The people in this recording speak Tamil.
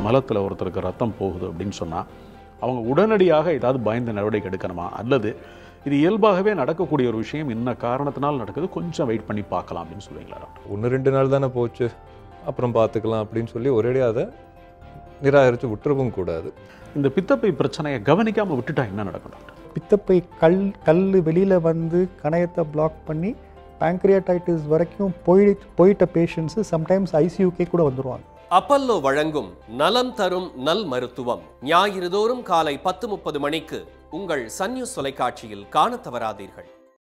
மலத்தில் ஒருத்தருக்கு ரத்தம் போகுது அப்படின்னு சொன்னால் அவங்க உடனடியாக ஏதாவது பயந்து நடவடிக்கை எடுக்கணுமா அல்லது இது இயல்பாகவே நடக்கக்கூடிய ஒரு விஷயம் என்ன காரணத்தினால் நடக்குது கொஞ்சம் வெயிட் பண்ணி பார்க்கலாம் அப்படின்னு சொல்லுவீங்களா டாக்டர் ஒன்று ரெண்டு நாள் தானே போச்சு அப்புறம் பார்த்துக்கலாம் அப்படின்னு சொல்லி ஒரேடியாக அதை நிராகரித்து விட்டுறவும் கூடாது இந்த பித்தப்பை பிரச்சனையை கவனிக்காமல் விட்டுட்டா என்ன நடக்கும் டாக்டர் பித்தப்பை கல் கல் வெளியில் வந்து கணையத்தை பிளாக் பண்ணி pancreatitis வரைக்கும் போய் போயிட்ட பேஷண்ட்ஸு சம்டைம்ஸ் ஐசியூக்கே கூட வந்துருவாங்க அப்பல்லோ வழங்கும் நலம் தரும் நல் மருத்துவம் ஞாயிறு தோறும் காலை பத்து முப்பது மணிக்கு உங்கள் சன் நியூஸ் தொலைக்காட்சியில் காணத் தவறாதீர்கள்